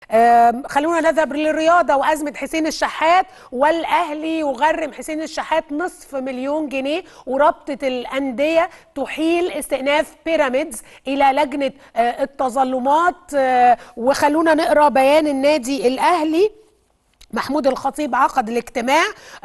خلونا نذهب للرياضه وازمه حسين الشحات والاهلي يغرم حسين الشحات نصف مليون جنيه ورابطه الانديه تحيل استئناف بيراميدز الى لجنه التظلمات وخلونا نقرا بيان النادي الاهلي محمود الخطيب عقد الاجتماع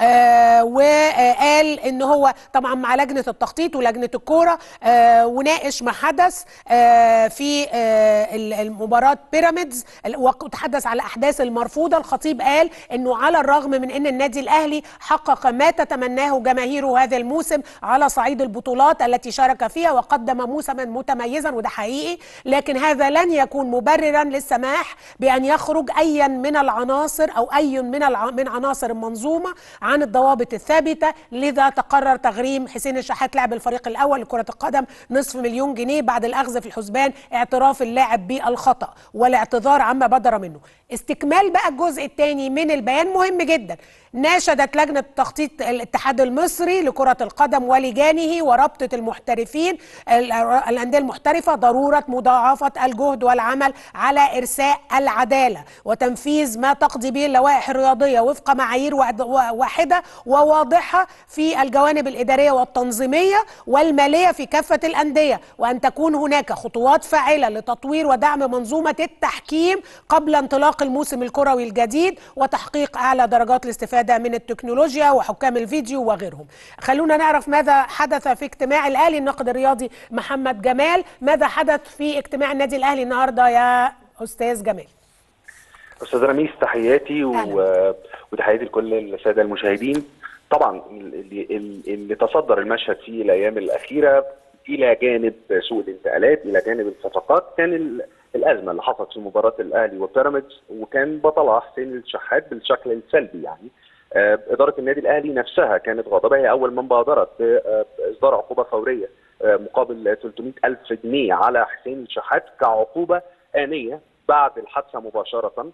آه وقال ان هو طبعا مع لجنه التخطيط ولجنه الكوره آه وناقش ما حدث آه في آه المباراه بيراميدز وتحدث على الاحداث المرفوضه الخطيب قال انه على الرغم من ان النادي الاهلي حقق ما تتمناه جماهيره هذا الموسم على صعيد البطولات التي شارك فيها وقدم موسما متميزا وده حقيقي لكن هذا لن يكون مبررا للسماح بان يخرج ايا من العناصر او اي من الع... من عناصر المنظومه عن الضوابط الثابته لذا تقرر تغريم حسين الشحات لاعب الفريق الاول لكره القدم نصف مليون جنيه بعد الاخذ في الحسبان اعتراف اللاعب بالخطا والاعتذار عما بدر منه استكمال بقى الجزء الثاني من البيان مهم جدا ناشدت لجنة تخطيط الاتحاد المصري لكرة القدم ولجانه ورابطة المحترفين الأندية المحترفة ضرورة مضاعفة الجهد والعمل على إرساء العدالة وتنفيذ ما تقضي به اللوائح الرياضية وفق معايير واحدة وواضحة في الجوانب الإدارية والتنظيمية والمالية في كافة الأندية وأن تكون هناك خطوات فاعلة لتطوير ودعم منظومة التحكيم قبل انطلاق الموسم الكروي الجديد وتحقيق أعلى درجات الاستفادة من التكنولوجيا وحكام الفيديو وغيرهم خلونا نعرف ماذا حدث في اجتماع الأهلي الناقد الرياضي محمد جمال ماذا حدث في اجتماع النادي الأهلي النهاردة يا أستاذ جمال استاذ رميس تحياتي و... وتحياتي لكل الساده المشاهدين طبعا اللي, اللي تصدر المشهد في الايام الاخيره الى جانب سوق الانتقالات الى جانب الصفقات كان ال... الازمه اللي حصلت في مباراه الاهلي وبيراميدز وكان بطلها حسين الشحات بالشكل السلبي يعني آه اداره النادي الاهلي نفسها كانت غاضبه هي اول من بادرت باصدار عقوبه فوريه آه مقابل 300 الف جنيه على حسين الشحات كعقوبه انيه بعد الحادثه مباشره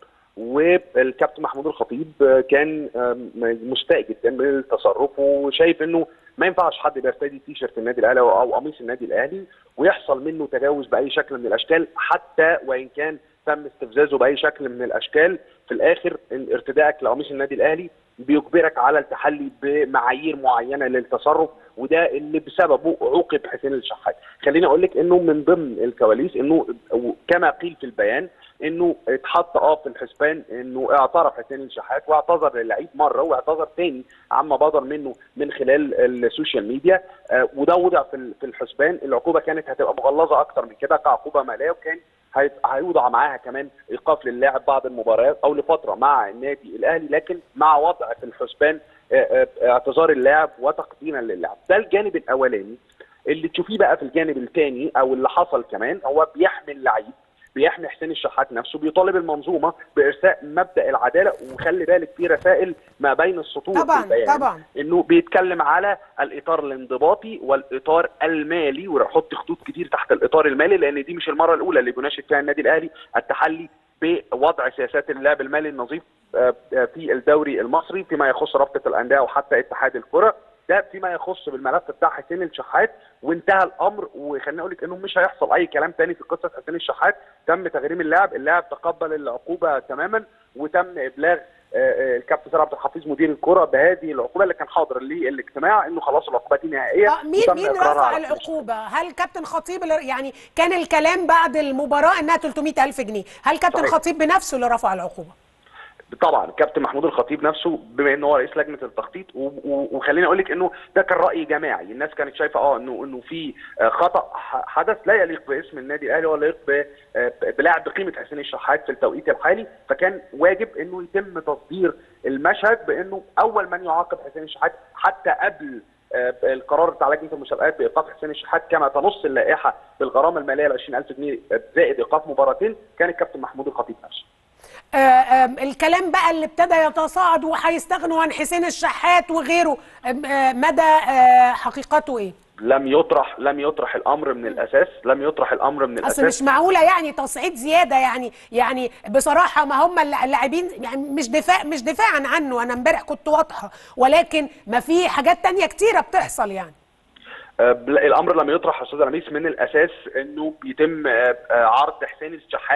والكابتن محمود الخطيب كان مستاء جدا من التصرف وشايف انه ما ينفعش حد بيرتدي تي شيرت النادي الاهلي او قميص النادي الاهلي ويحصل منه تجاوز باي شكل من الاشكال حتى وان كان تم استفزازه باي شكل من الاشكال في الاخر ارتدائك لقميص النادي الاهلي بيجبرك على التحلي بمعايير معينه للتصرف وده اللي بسببه عوقب حسين الشحات خليني اقول لك انه من ضمن الكواليس انه كما قيل في البيان انه اتحط اه في الحسبان انه اعترف حسين الشحات واعتذر للعيب مره واعتذر تاني عما بدر منه من خلال السوشيال ميديا آه وده وضع في في الحسبان العقوبه كانت هتبقى مغلظه اكتر من كده كعقوبه ماليه وكان هيوضع معاها كمان ايقاف للاعب بعض المباريات او لفتره مع النادي الاهلي لكن مع وضع في الحسبان اعتذار اللاعب وتقديما للاعب ده الجانب الاولاني اللي تشوفيه بقى في الجانب الثاني او اللي حصل كمان هو بيحمي اللعيب بيحمي حسين الشحات نفسه بيطالب المنظومه بارساء مبدا العداله وخلي بالك في رسائل ما بين السطور طبعا في البيان طبعا انه بيتكلم على الاطار الانضباطي والاطار المالي ويحط خطوط كتير تحت الاطار المالي لان دي مش المره الاولى اللي بيناشد فيها النادي الاهلي التحلي بوضع سياسات اللعب المالي النظيف في الدوري المصري فيما يخص رابطه الانديه وحتى اتحاد الكره ده فيما يخص بالملف بتاع حسين الشحات وانتهى الامر وخليني اقول لك انه مش هيحصل اي كلام تاني في قصه حسين الشحات تم تغريم اللاعب اللاعب تقبل العقوبه تماما وتم ابلاغ الكابتن سيد عبد الحفيظ مدير الكره بهذه العقوبه اللي كان حاضر للاجتماع انه خلاص العقوبه دي نهائيه آه مين مين رفع العقوبه؟ هل كابتن خطيب يعني كان الكلام بعد المباراه انها 300 الف جنيه، هل كابتن صحيح. خطيب بنفسه اللي رفع العقوبه؟ طبعا الكابتن محمود الخطيب نفسه بما انه هو رئيس لجنه التخطيط وخليني اقول لك انه ده كان راي جماعي الناس كانت شايفه اه انه انه في خطا حدث لا يليق باسم النادي الاهلي ولا يليق بلاعب بقيمه حسين الشحات في التوقيت الحالي فكان واجب انه يتم تصدير المشهد بانه اول من يعاقب حسين الشحات حتى قبل القرار بتاع لجنه المسابقات بايقاف حسين الشحات كما تنص اللائحه بالغرامه الماليه ل 20000 جنيه زائد ايقاف مباراتين كان الكابتن محمود الخطيب نفسه آه آه الكلام بقى اللي ابتدى يتصاعد وهيستغنوا عن حسين الشحات وغيره آه مدى حقيقته ايه؟ لم يطرح لم يطرح الامر من الاساس لم يطرح الامر من الاساس اصل مش معقوله يعني تصعيد زياده يعني يعني بصراحه ما هم اللاعبين يعني مش دفاع مش دفاعا عنه انا امبارح كنت واضحه ولكن ما في حاجات تانية كتيره بتحصل يعني الامر لم يطرح استاذ رميس من الاساس انه بيتم عرض حسين الشحات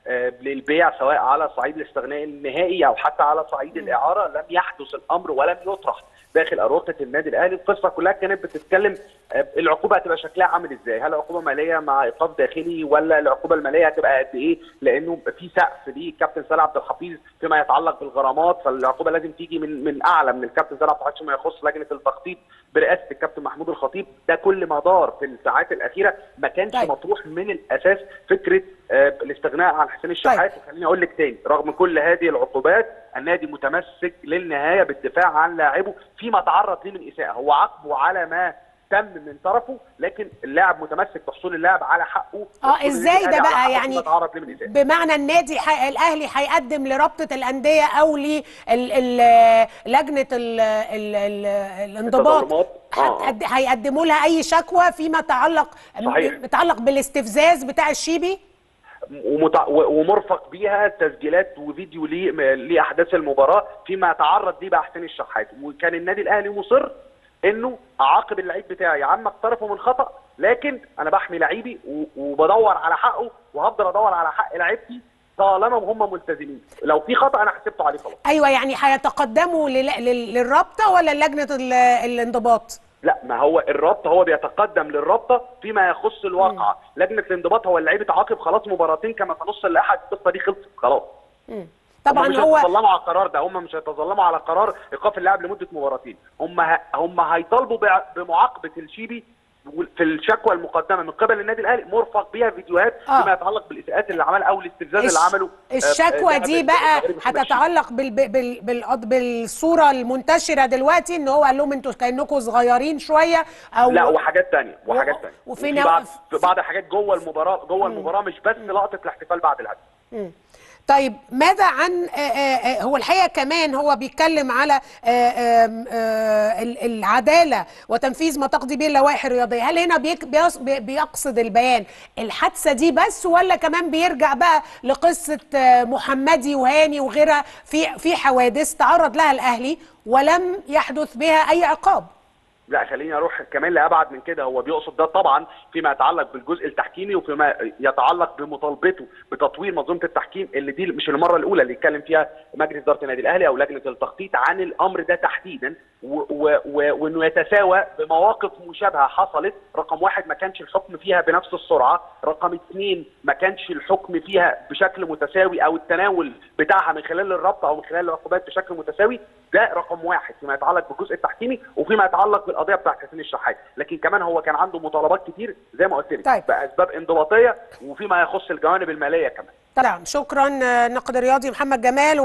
آه، للبيع سواء على صعيد الاستغناء النهائي او حتى على صعيد الاعاره لم يحدث الامر ولم يطرح داخل اروقه النادي الاهلي القصه كلها كانت بتتكلم آه، العقوبه هتبقى شكلها عامل ازاي هل عقوبه ماليه مع ايقاف داخلي ولا العقوبه الماليه هتبقى قد ايه لانه في سقف للكابتن سالم عبد الحفيظ فيما يتعلق بالغرامات فالعقوبه لازم تيجي من من اعلى من الكابتن سالم عبد الحفيظ فيما يخص لجنه التخطيط برئاسه الكابتن محمود الخطيب ده كل ما دار في الساعات الاخيره ما كانش طيب. مطروح من الاساس فكره آه، الاستغناء عن حسين الشحات وخليني اقول لك تاني رغم كل هذه العقوبات النادي متمسك للنهايه بالدفاع عن لاعبه فيما تعرض ليه من اساءه هو عاقبه على ما تم من طرفه لكن اللاعب متمسك بحصول اللاعب على حقه اه وحصول ازاي النادي ده على بقى حقه يعني فيما تعرض ليه من اساءه بمعنى النادي حي... الاهلي هيقدم لرابطه الانديه او ل ال... ال... لجنه ال... ال... ال... الانضباط التظلمات. آه. هتقد... هيقدموا لها اي شكوى فيما تعلق صحيح. يتعلق بالاستفزاز بتاع الشيبي ومتع... و- ومرفق بيها تسجيلات وفيديو ليه- م- لاحداث المباراه فيما تعرض ليه بقى حسين الشحات وكان النادي الاهلي مصر انه اعاقب اللعيب بتاعي عما اقترفه من خطا لكن انا بحمي لعيبي و- وبدور على حقه وهفضل ادور على حق لعيبتي طالما هم ملتزمين لو في خطا انا حسبته عليه خلاص ايوه يعني هيتقدموا لل... لل... للرابطه ولا لجنه ال... الانضباط لا ما هو الرابطه هو بيتقدم للرابطه فيما يخص الواقعه لجنه الانضباط هو اللعيب اتعاقب خلاص مباراتين كما في نص اللائحه القصه دي خلصت خلاص هم طبعا مش هو هيتظلموا على القرار ده هم مش هيتظلموا على قرار ايقاف اللاعب لمده مباراتين هم ه... هم هيطالبوا بع- بمعاقبه الشيبي في الشكوى المقدمه من قبل النادي الاهلي مرفق بيها فيديوهات آه. فيما يتعلق بالاساءات اللي عملها او الاستفزاز اللي الش- عمله آه، الشكوى آه، دي لاعب بقى الغريب محمد شيبي. هتتعلق بال بال بال بالصوره المنتشره دلوقتي ان هو قال لهم انتوا كانكم صغيرين شويه او لا وحاجات تانية وحاجات و- تانية وفي وفي نوع- بعض في بعض الحاجات جوه المباراه جوه المباراه مش بس لقطه الاحتفال بعد الهدف مم. طيب ماذا عن آه، آه، آه، هو الحقيقه كمان هو بيتكلم على آه، آم، آه، ال- العداله وتنفيذ ما تقضي به اللوائح الرياضيه هل هنا بيك- بيص- بي- بيقصد البيان الحادثه دي بس ولا كمان بيرجع بقى لقصه آه، محمدي وهاني وغيرها في في حوادث تعرض لها الاهلي ولم يحدث بها اي عقاب لا خليني اروح كمان لابعد من كده هو بيقصد ده طبعا فيما يتعلق بالجزء التحكيمي وفيما يتعلق بمطالبته بتطوير منظومه التحكيم اللي دي مش المره الاولى اللي يتكلم فيها مجلس اداره النادي الاهلي او لجنه التخطيط عن الامر ده تحديدا و- و- و- وانه يتساوى بمواقف مشابهه حصلت رقم واحد ما كانش الحكم فيها بنفس السرعه رقم اثنين ما كانش الحكم فيها بشكل متساوي او التناول بتاعها من خلال الرابطه او من خلال العقوبات بشكل متساوي ده رقم واحد فيما يتعلق بالجزء التحكيمي وفيما يتعلق بالقضيه بتاعت حسين الشحات لكن كمان هو كان عنده مطالبات كتير زي ما قلت لك طيب. باسباب انضباطيه وفيما يخص الجوانب الماليه كمان طبعا شكرا آه، نقد الرياضي محمد جمال